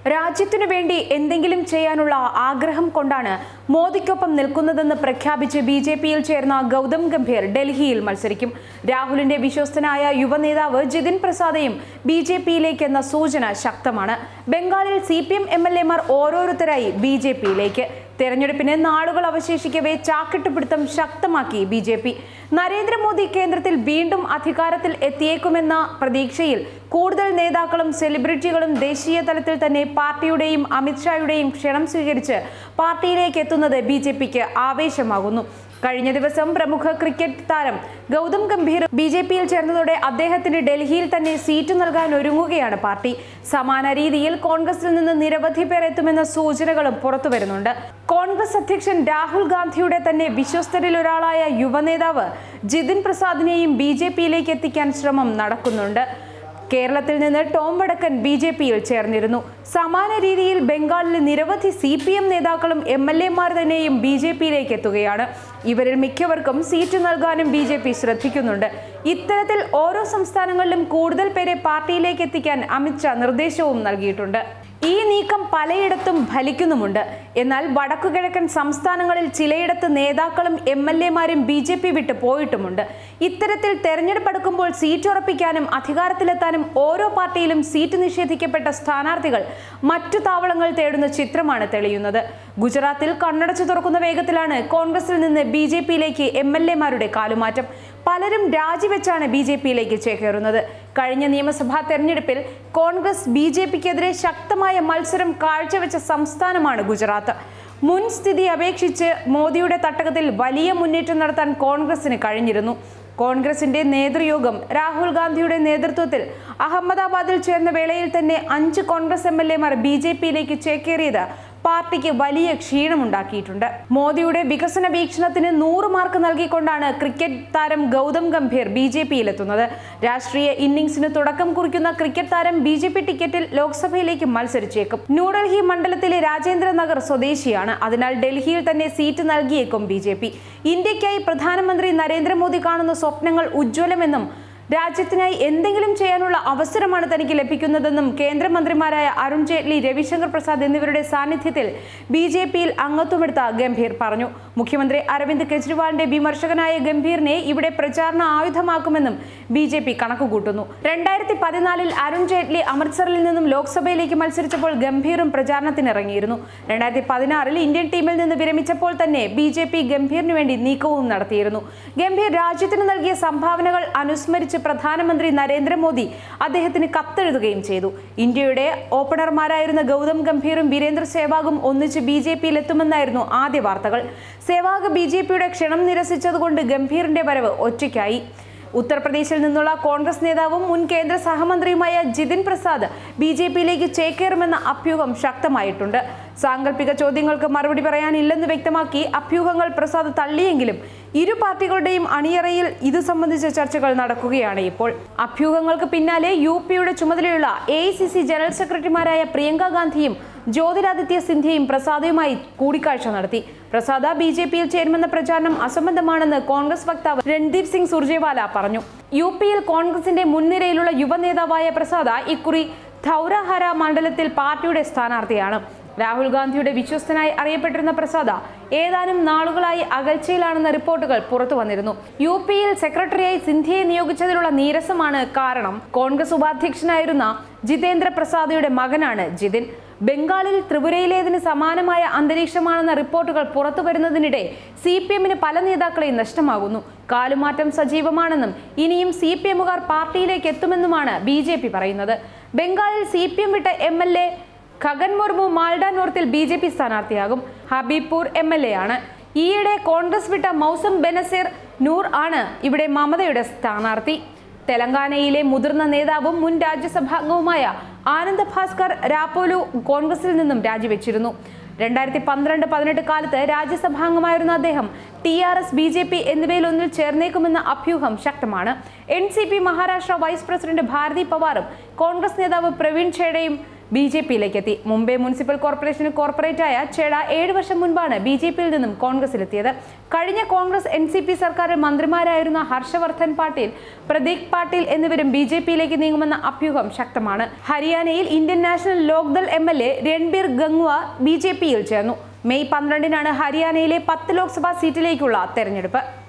രാജ്യത്തിനു വേണ്ടി എന്തെങ്കിലും ചെയ്യാനുള്ള ആഗ്രഹം കൊണ്ടാണ് മോദിക്കൊപ്പം നിൽക്കുന്നതെന്ന് പ്രഖ്യാപിച്ച് ബി ജെ പിയിൽ ചേർന്ന ഗൗതം ഗംഭീർ ഡൽഹിയിൽ മത്സരിക്കും രാഹുലിന്റെ വിശ്വസ്തനായ യുവനേതാവ് ജിതിൻ പ്രസാദയും ബി ജെ പിയിലേക്കെന്ന സൂചന ശക്തമാണ് ബംഗാളിൽ C P M M L എമാർ ഓരോരുത്തരായി ബി ജെ പിയിലേക്ക് തെരഞ്ഞെടുപ്പിന് നാളുകൾ അവശേഷിക്കവേ ചാക്കിട്ടുപിടുത്തം ശക്തമാക്കി ബി ജെ പി നരേന്ദ്രമോദി കേന്ദ്രത്തിൽ വീണ്ടും അധികാരത്തിൽ എത്തിയേക്കുമെന്ന പ്രതീക്ഷയിൽ കൂടുതൽ നേതാക്കളും സെലിബ്രിറ്റികളും ദേശീയ തലത്തിൽ തന്നെ പാർട്ടിയുടെയും അമിത്ഷായുടെയും ക്ഷണം സ്വീകരിച്ച് പാർട്ടിയിലേക്ക് എത്തുന്നത് ബി ജെ പിക്ക് ആവേശമാകുന്നു കഴിഞ്ഞ ദിവസം പ്രമുഖ ക്രിക്കറ്റ് താരം ഗൗതം ഗംഭീർ ബി ജെ പിയിൽ ചേർന്നതോടെ അദ്ദേഹത്തിന് ഡൽഹിയിൽ തന്നെ സീറ്റ് നൽകാൻ ഒരുങ്ങുകയാണ് പാർട്ടി സമാന രീതിയിൽ കോൺഗ്രസിൽ നിന്ന് നിരവധി പേർ എത്തുമെന്ന സൂചനകളും പുറത്തു വരുന്നുണ്ട് കോൺഗ്രസ് അധ്യക്ഷൻ രാഹുൽ ഗാന്ധിയുടെ തന്നെ വിശ്വസ്തരിൽ ഒരാളായ യുവനേതാവ് ജിതിൻ പ്രസാദിനെയും ബി ജെ പിയിലേക്ക് എത്തിക്കാൻ ശ്രമം നടക്കുന്നുണ്ട് കേരളത്തിൽ നിന്ന് ടോം വടക്കൻ ബി ജെ പിയിൽ ചേർന്നിരുന്നു സമാന രീതിയിൽ ബംഗാളിലെ നിരവധി സി പി എം നേതാക്കളും എം എൽ എമാർ തന്നെയും ബി ജെ പിയിലേക്ക് എത്തുകയാണ് ഇവരിൽ മിക്കവർക്കും സീറ്റ് നൽകാനും ബി ജെ പി ശ്രദ്ധിക്കുന്നുണ്ട് ഇത്തരത്തിൽ ഓരോ സംസ്ഥാനങ്ങളിലും കൂടുതൽ പേരെ പാർട്ടിയിലേക്ക് എത്തിക്കാൻ അമിത്ഷാ നിർദ്ദേശവും നൽകിയിട്ടുണ്ട് ഈ നീക്കം പലയിടത്തും ഫലിക്കുന്നുമുണ്ട് എന്നാൽ വടക്കുകിഴക്കൻ സംസ്ഥാനങ്ങളിൽ ചിലയിടത്ത് നേതാക്കളും എം എൽ എമാരും ബി ജെ പി വിട്ട് പോയിട്ടുമുണ്ട് ഇത്തരത്തിൽ തെരഞ്ഞെടുപ്പ് അടുക്കുമ്പോൾ സീറ്റ് ഉറപ്പിക്കാനും അധികാരത്തിലെത്താനും ഓരോ പാർട്ടിയിലും സീറ്റ് നിഷേധിക്കപ്പെട്ട സ്ഥാനാർത്ഥികൾ മറ്റു താവളങ്ങൾ തേടുന്ന ചിത്രമാണ് തെളിയുന്നത് ഗുജറാത്തിൽ കണ്ണടച്ചു തുറക്കുന്ന വേഗത്തിലാണ് കോൺഗ്രസിൽ നിന്ന് ബി ജെ പിയിലേക്ക് എം എൽ എമാരുടെ കാലുമാറ്റം പലരും രാജിവെച്ചാണ് ബി ജെ പിയിലേക്ക് ചേക്കേറുന്നത് കഴിഞ്ഞ നിയമസഭാ തെരഞ്ഞെടുപ്പിൽ കോൺഗ്രസ് ബി ജെ പിക്കെതിരെ ശക്തമായ മത്സരം കാഴ്ചവെച്ച സംസ്ഥാനമാണ് ഗുജറാത്ത് മുൻ സ്ഥിതി അപേക്ഷിച്ച് മോദിയുടെ തട്ടകത്തിൽ വലിയ മുന്നേറ്റം നടത്താൻ കോൺഗ്രസിന് കഴിഞ്ഞിരുന്നു കോൺഗ്രസിന്റെ നേതൃയോഗം രാഹുൽ ഗാന്ധിയുടെ നേതൃത്വത്തിൽ അഹമ്മദാബാദിൽ ചേർന്ന വേളയിൽ തന്നെ അഞ്ച് കോൺഗ്രസ് എം എൽ എമാർ ബി ജെ പിയിലേക്ക് ചേക്കേറിയത് പാർട്ടിക്ക് വലിയ ക്ഷീണമുണ്ടാക്കിയിട്ടുണ്ട് മോദിയുടെ വികസന വീക്ഷണത്തിന് നൂറ് മാർക്ക് നൽകിക്കൊണ്ടാണ് ക്രിക്കറ്റ് താരം ഗൗതം ഗംഭീർ ബി ജെ പിയിലെത്തുന്നത് രാഷ്ട്രീയ ഇന്നിംഗ്സിന് തുടക്കം കുറിക്കുന്ന ക്രിക്കറ്റ് താരം ബി ജെ പി ടിക്കറ്റിൽ ലോക്സഭയിലേക്ക് മത്സരിച്ചേക്കും ന്യൂഡൽഹി മണ്ഡലത്തിലെ രാജേന്ദ്ര നഗർ സ്വദേശിയാണ് അതിനാൽ ഡൽഹിയിൽ തന്നെ സീറ്റ് നൽകിയേക്കും ബി ജെ പി ഇന്ത്യക്കായി പ്രധാനമന്ത്രി നരേന്ദ്രമോദി കാണുന്ന സ്വപ്നങ്ങൾ ഉജ്ജ്വലമെന്നും രാജ്യത്തിനായി എന്തെങ്കിലും ചെയ്യാനുള്ള അവസരമാണ് തനിക്ക് ലഭിക്കുന്നതെന്നും കേന്ദ്രമന്ത്രിമാരായ അരുൺ ജെയ്റ്റ്ലി രവിശങ്കർ പ്രസാദ് എന്നിവരുടെ സാന്നിധ്യത്തിൽ ബി ജെ പിയിൽ അംഗത്വമെടുത്ത ഗംഭീർ പറഞ്ഞു മുഖ്യമന്ത്രി അരവിന്ദ് കെജ്രിവാളിന്റെ വിമർശകനായ ഗംഭീറിനെ ഇവിടെ പ്രചാരണ ആയുധമാക്കുമെന്നും ബി ജെ പി കണക്കുകൂട്ടുന്നു രണ്ടായിരത്തി പതിനാലിൽ അരുൺ ജെയ്റ്റ്ലി അമൃത്സറിൽ നിന്നും ലോക്സഭയിലേക്ക് മത്സരിച്ചപ്പോൾ ഗംഭീറും പ്രചാരണത്തിനിറങ്ങിയിരുന്നു രണ്ടായിരത്തി പതിനാറിൽ ഇന്ത്യൻ ടീമിൽ നിന്ന് വിരമിച്ചപ്പോൾ തന്നെ ബി ജെ പി ഗംഭീറിന് വേണ്ടി നീക്കവും നടത്തിയിരുന്നു ഗംഭീർ രാജ്യത്തിന് നൽകിയ സംഭാവനകൾ അനുസ്മരിച്ച് പ്രധാനമന്ത്രി നരേന്ദ്രമോദി അദ്ദേഹത്തിന് കത്തെഴുതുകയും ചെയ്തു ഇന്ത്യയുടെ ഓപ്പണർമാരായിരുന്ന ഗൗതം ഗംഭീറും വീരേന്ദ്ര സേവാഗും ഒന്നിച്ച് ബി ജെ പിയിൽ എത്തുമെന്നായിരുന്നു ആദ്യ വാർത്തകൾ സേവാഗ് ബി ജെ പിയുടെ ക്ഷണം നിരസിച്ചതുകൊണ്ട് ഗംഭീറിന്റെ വരവ് ഒറ്റയ്ക്കായി ഉത്തർപ്രദേശിൽ നിന്നുള്ള കോൺഗ്രസ് നേതാവും മുൻ കേന്ദ്ര സഹമന്ത്രിയുമായ ജിതിൻ പ്രസാദ് ബി ജെ പിയിലേക്ക് ചേക്കേറുമെന്ന അഭ്യൂഹം ശക്തമായിട്ടുണ്ട് സാങ്കല്പിക ചോദ്യങ്ങൾക്ക് മറുപടി പറയാനില്ലെന്ന് വ്യക്തമാക്കി അഭ്യൂഹങ്ങൾ പ്രസാദ് തള്ളിയെങ്കിലും ഇരു പാർട്ടികളുടെയും അണിയറയിൽ ഇത് സംബന്ധിച്ച ചർച്ചകൾ നടക്കുകയാണ് ഇപ്പോൾ അഭ്യൂഹങ്ങൾക്ക് പിന്നാലെ യു പിയുടെ ചുമതലയുള്ള എ ജനറൽ സെക്രട്ടറിമാരായ പ്രിയങ്ക ഗാന്ധിയും ജ്യോതിരാദിത്യ സിന്ധ്യയും പ്രസാദുമായി കൂടിക്കാഴ്ച നടത്തി പ്രസാദ ബി ജെ പിയിൽ ചേരുമെന്ന പ്രചാരണം അസംബന്ധമാണെന്ന് കോൺഗ്രസ് വക്താവ് രൺദീപ് സിംഗ് സുർജേവാല പറഞ്ഞു യു പിയിൽ കോൺഗ്രസിന്റെ മുൻനിരയിലുള്ള യുവനേതാവായ പ്രസാദ ഇക്കുറി ധൗരഹര മണ്ഡലത്തിൽ പാർട്ടിയുടെ സ്ഥാനാർത്ഥിയാണ് രാഹുൽ ഗാന്ധിയുടെ വിശ്വസ്തനായി അറിയപ്പെട്ടിരുന്ന പ്രസാദ ഏതാനും നാളുകളായി അകൽച്ചയിലാണെന്ന റിപ്പോർട്ടുകൾ പുറത്തു വന്നിരുന്നു യു പിയിൽ സെക്രട്ടറിയായി സിന്ധ്യയെ നിയോഗിച്ചതിലുള്ള നീരസമാണ് കാരണം കോൺഗ്രസ് ഉപാധ്യക്ഷനായിരുന്ന ജിതേന്ദ്ര പ്രസാദയുടെ മകനാണ് ജിതിൻ ബംഗാളിൽ ത്രിപുരയിലേതിന് സമാനമായ അന്തരീക്ഷമാണെന്ന റിപ്പോർട്ടുകൾ പുറത്തു വരുന്നതിനിടെ സി പി എമ്മിന് പല നേതാക്കളെയും നഷ്ടമാകുന്നു കാലുമാറ്റം സജീവമാണെന്നും ഇനിയും സി പി എമ്മുകാർ പാർട്ടിയിലേക്ക് എത്തുമെന്നുമാണ് ബി ജെ പി പറയുന്നത് ബംഗാളിൽ സി പി എം വിട്ട M L A Khagen Murmu Malda നോർത്തിൽ ബി ജെ പി സ്ഥാനാർത്ഥിയാകും ഹബീബ്പൂർ എം എൽ എ ആണ് ഈയിടെ കോൺഗ്രസ് വിട്ട മൗസം ബെനസീർ നൂർ ആണ് ഇവിടെ മമതയുടെ സ്ഥാനാർത്ഥി തെലങ്കാനയിലെ മുതിർന്ന നേതാവും മുൻ രാജ്യസഭാംഗവുമായ ആനന്ദ് ഭാസ്കർ രാപ്പോലു കോൺഗ്രസിൽ നിന്നും രാജിവെച്ചിരുന്നു രണ്ടായിരത്തി പന്ത്രണ്ട് പതിനെട്ട് കാലത്ത് രാജ്യസഭാംഗമായിരുന്ന അദ്ദേഹം T R S B J P എന്നിവയിലൊന്നിൽ ചേർന്നേക്കുമെന്ന അഭ്യൂഹം ശക്തമാണ് N C P Maharashtra vice president Bharati പവാറും കോൺഗ്രസ് നേതാവ് പ്രവീൺ ഛേഡയും ബി ജെ പിയിലേക്ക് എത്തി മുംബൈ മുനിസിപ്പൽ കോർപ്പറേഷന് കോർപ്പറേറ്റായ ചെഡ ഏഴ് വർഷം മുൻപാണ് ബി ജെ പിയിൽ നിന്നും കോൺഗ്രസിലെത്തിയത് കഴിഞ്ഞ കോൺഗ്രസ് എൻ സി പി സർക്കാരിൽ മന്ത്രിമാരായിരുന്ന ഹർഷവർദ്ധൻ പാട്ടീൽ പ്രദീപ് പാട്ടീൽ എന്നിവരും ബി ജെ പിയിലേക്ക് നീങ്ങുമെന്ന അഭ്യൂഹം ശക്തമാണ് ഹരിയാനയിൽ Indian national Lok Dal M L A Ranbir ഗംഗ്വ B J പിയിൽ ചേർന്നു മെയ് പന്ത്രണ്ടിനാണ് ഹരിയാനയിലെ പത്ത് ലോക്സഭാ സീറ്റിലേക്കുള്ള തെരഞ്ഞെടുപ്പ്